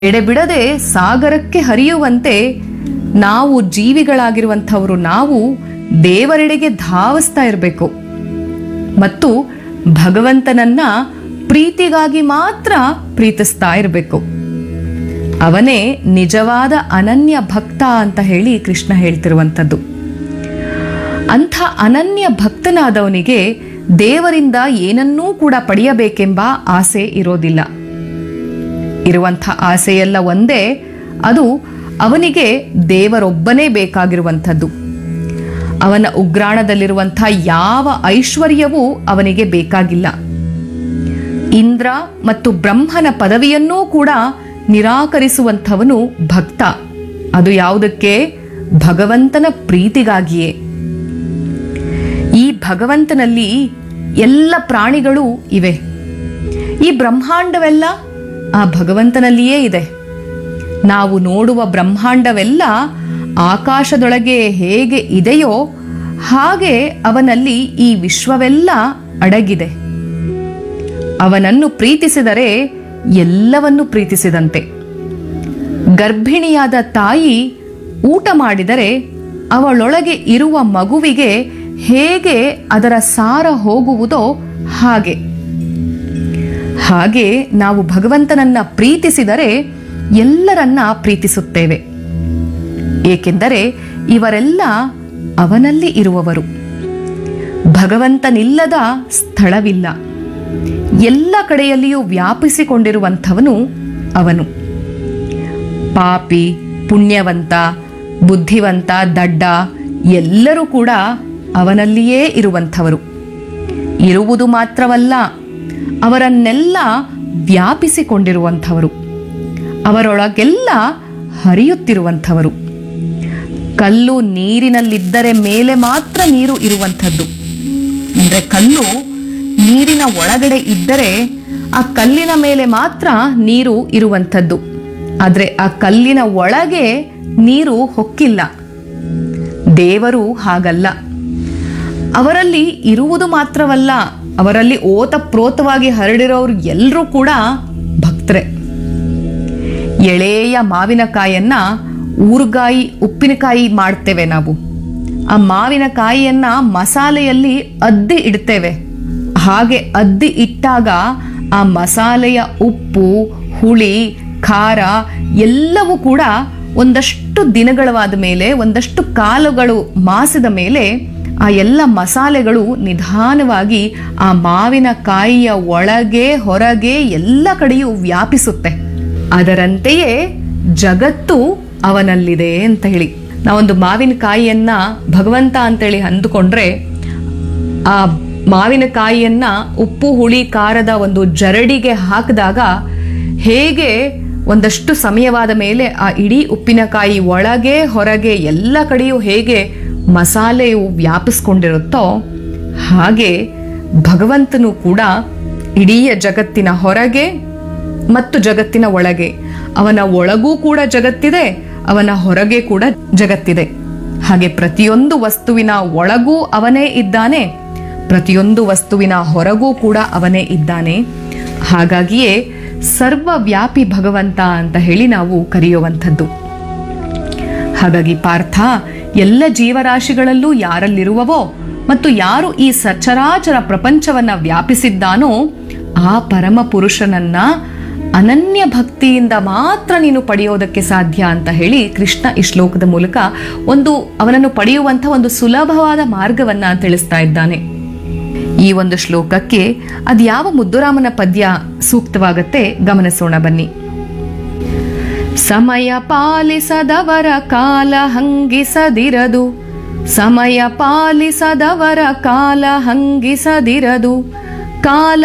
ಎಡೆಬಿಡದೆ ಸಾಗರಕ್ಕೆ ಹರಿಯುವಂತೆ ನಾವು ಜೀವಿಗಳಾಗಿರುವಂಥವರು ನಾವು ದೇವರೆಡೆಗೆ ಧಾವಿಸ್ತಾ ಇರಬೇಕು ಮತ್ತು ಭಗವಂತನನ್ನ ಪ್ರೀತಿಗಾಗಿ ಮಾತ್ರ ಪ್ರೀತಿಸ್ತಾ ಇರಬೇಕು ಅವನೇ ನಿಜವಾದ ಅನನ್ಯ ಭಕ್ತ ಅಂತ ಹೇಳಿ ಕೃಷ್ಣ ಹೇಳ್ತಿರುವಂಥದ್ದು ಅಂಥ ಅನನ್ಯ ಭಕ್ತನಾದವನಿಗೆ ದೇವರಿಂದ ಏನನ್ನೂ ಕೂಡ ಪಡೆಯಬೇಕೆಂಬ ಆಸೆ ಇರೋದಿಲ್ಲ ಇರುವಂಥ ಆಸೆಯೆಲ್ಲ ಒಂದೇ ಅದು ಅವನಿಗೆ ದೇವರೊಬ್ಬನೇ ಬೇಕಾಗಿರುವಂಥದ್ದು ಅವನ ಉಗ್ರಾಣದಲ್ಲಿರುವಂಥ ಯಾವ ಐಶ್ವರ್ಯವೂ ಅವನಿಗೆ ಬೇಕಾಗಿಲ್ಲ ಇಂದ್ರ ಮತ್ತು ಬ್ರಹ್ಮನ ಪದವಿಯನ್ನೂ ಕೂಡ ನಿರಾಕರಿಸುವಂಥವನು ಭಕ್ತ ಅದು ಯಾವುದಕ್ಕೆ ಭಗವಂತನ ಪ್ರೀತಿಗಾಗಿಯೇ ಈ ಭಗವಂತನಲ್ಲಿ ಎಲ್ಲ ಪ್ರಾಣಿಗಳು ಇವೆ ಈ ಬ್ರಹ್ಮಾಂಡವೆಲ್ಲ ಆ ಭಗವಂತನಲ್ಲಿಯೇ ಇದೆ ನಾವು ನೋಡುವ ಬ್ರಹ್ಮಾಂಡವೆಲ್ಲ ಆಕಾಶದೊಳಗೆ ಹೇಗೆ ಇದೆಯೋ ಹಾಗೆ ಅವನಲ್ಲಿ ಈ ವಿಶ್ವವೆಲ್ಲ ಅಡಗಿದೆ ಅವನನ್ನು ಪ್ರೀತಿಸಿದರೆ ಎಲ್ಲವನ್ನು ಪ್ರೀತಿಸಿದಂತೆ ಗರ್ಭಿಣಿಯಾದ ತಾಯಿ ಊಟ ಮಾಡಿದರೆ ಅವಳೊಳಗೆ ಇರುವ ಮಗುವಿಗೆ ಹೇಗೆ ಅದರ ಸಾರ ಹೋಗುವುದೋ ಹಾಗೆ ಹಾಗೆ ನಾವು ಭಗವಂತನನ್ನ ಪ್ರೀತಿಸಿದರೆ ಎಲ್ಲರನ್ನ ಪ್ರೀತಿಸುತ್ತೇವೆ ಏಕೆಂದರೆ ಇವರೆಲ್ಲ ಅವನಲ್ಲಿ ಇರುವವರು ಭಗವಂತನಿಲ್ಲದ ಸ್ಥಳವಿಲ್ಲ ಎಲ್ಲ ಕಡೆಯಲ್ಲಿಯೂ ವ್ಯಾಪಿಸಿಕೊಂಡಿರುವಂಥವನು ಅವನು ಪಾಪಿ ಪುಣ್ಯವಂತ ಬುದ್ಧಿವಂತ ದಡ್ಡ ಎಲ್ಲರೂ ಕೂಡ ಅವನಲ್ಲಿಯೇ ಇರುವಂಥವರು ಇರುವುದು ಮಾತ್ರವಲ್ಲ ಅವರನ್ನೆಲ್ಲ ವ್ಯಾಪಿಸಿಕೊಂಡಿರುವಂಥವರು ಅವರೊಳಗೆಲ್ಲ ಹರಿಯುತ್ತಿರುವಂಥವರು ಕಲ್ಲು ನೀರಿನಲ್ಲಿದ್ದರೆ ಮೇಲೆ ಮಾತ್ರ ನೀರು ಇರುವಂಥದ್ದು ಅಂದ್ರೆ ಕಲ್ಲು ನೀರಿನ ಒಳಗಡೆ ಇದ್ದರೆ ಆ ಕಲ್ಲಿನ ಮೇಲೆ ಮಾತ್ರ ನೀರು ಇರುವಂಥದ್ದು ಆದ್ರೆ ಆ ಕಲ್ಲಿನ ಒಳಗೆ ನೀರು ಹೊಕ್ಕಿಲ್ಲ ದೇವರು ಹಾಗಲ್ಲ ಅವರಲ್ಲಿ ಇರುವುದು ಮಾತ್ರವಲ್ಲ ಅವರಲ್ಲಿ ಓತಪ್ರೋತವಾಗಿ ಹರಡಿರೋರು ಎಲ್ಲರೂ ಕೂಡ ಭಕ್ತರೆ ಎಳೆಯ ಮಾವಿನಕಾಯನ್ನ ಊರುಗಾಯಿ ಉಪ್ಪಿನಕಾಯಿ ಮಾಡ್ತೇವೆ ನಾವು ಆ ಮಾವಿನಕಾಯಿಯನ್ನ ಮಸಾಲೆಯಲ್ಲಿ ಅದ್ದಿ ಇಡ್ತೇವೆ ಹಾಗೆ ಅದ್ದಿ ಇಟ್ಟಾಗ ಆ ಮಸಾಲೆಯ ಉಪ್ಪು ಹುಳಿ ಖಾರ ಎಲ್ಲವೂ ಕೂಡ ಒಂದಷ್ಟು ದಿನಗಳವಾದ ಮೇಲೆ ಒಂದಷ್ಟು ಕಾಲಗಳು ಮಾಸಿದ ಮೇಲೆ ಆ ಎಲ್ಲ ಮಸಾಲೆಗಳು ನಿಧಾನವಾಗಿ ಆ ಮಾವಿನಕಾಯಿಯ ಒಳಗೆ ಹೊರಗೆ ಎಲ್ಲ ಕಡೆಯೂ ವ್ಯಾಪಿಸುತ್ತೆ ಅದರಂತೆಯೇ ಜಗತ್ತು ಅವನಲ್ಲಿದೆ ಅಂತ ಹೇಳಿ ನಾವೊಂದು ಮಾವಿನಕಾಯಿಯನ್ನ ಭಗವಂತ ಅಂತೇಳಿ ಅಂದುಕೊಂಡ್ರೆ ಆ ಮಾವಿನಕಾಯಿಯನ್ನ ಉಪ್ಪು ಹುಳಿ ಖಾರದ ಒಂದು ಜರಡಿಗೆ ಹಾಕಿದಾಗ ಹೇಗೆ ಒಂದಷ್ಟು ಸಮಯವಾದ ಮೇಲೆ ಆ ಇಡೀ ಉಪ್ಪಿನಕಾಯಿ ಒಳಗೆ ಹೊರಗೆ ಎಲ್ಲ ಕಡೆಯೂ ಹೇಗೆ ಮಸಾಲೆಯು ವ್ಯಾಪಿಸ್ಕೊಂಡಿರುತ್ತೋ ಹಾಗೆ ಭಗವಂತನು ಕೂಡ ಇಡೀ ಜಗತ್ತಿನ ಹೊರಗೆ ಮತ್ತು ಜಗತ್ತಿನ ಒಳಗೆ ಅವನ ಒಳಗೂ ಕೂಡ ಜಗತ್ತಿದೆ ಅವನ ಹೊರಗೆ ಕೂಡ ಜಗತ್ತಿದೆ ಹಾಗೆ ಪ್ರತಿಯೊಂದು ವಸ್ತುವಿನ ಒಳಗೂ ಅವನೇ ಇದ್ದಾನೆ ಪ್ರತಿಯೊಂದು ವಸ್ತುವಿನ ಹೊರಗೂ ಕೂಡ ಅವನೇ ಇದ್ದಾನೆ ಹಾಗಾಗಿಯೇ ಸರ್ವವ್ಯಾಪಿ ಭಗವಂತ ಅಂತ ಹೇಳಿ ನಾವು ಕರೆಯುವಂಥದ್ದು ಹಾಗಾಗಿ ಪಾರ್ಥ ಎಲ್ಲ ಜೀವರಾಶಿಗಳಲ್ಲೂ ಯಾರಲ್ಲಿರುವವೋ ಮತ್ತು ಯಾರು ಈ ಸಚರಾಚರ ಪ್ರಪಂಚವನ್ನ ವ್ಯಾಪಿಸಿದ್ದಾನೋ ಆ ಪರಮ ಪುರುಷನನ್ನ ಅನನ್ಯ ಭಕ್ತಿಯಿಂದ ಮಾತ್ರ ನೀನು ಪಡೆಯೋದಕ್ಕೆ ಸಾಧ್ಯ ಅಂತ ಹೇಳಿ ಕೃಷ್ಣ ಈ ಶ್ಲೋಕದ ಮೂಲಕ ಒಂದು ಅವನನ್ನು ಪಡೆಯುವಂಥ ಒಂದು ಸುಲಭವಾದ ಮಾರ್ಗವನ್ನ ತಿಳಿಸ್ತಾ ಇದ್ದಾನೆ ಈ ಒಂದು ಶ್ಲೋಕಕ್ಕೆ ಅದ್ಯಾವ ಮುದ್ದುರಾಮನ ಪದ್ಯ ಸೂಕ್ತವಾಗತ್ತೆ ಗಮನಿಸೋಣ ಬನ್ನಿ ಸಮಯ ಪಾಲಿಸದವರ ಕಾಲ ಹಂಗಿಸದಿರದು ಸಮಯ ಪಾಲಿಸದವರ ಕಾಲ ಹಂಗಿಸದಿರದು ಕಾಲ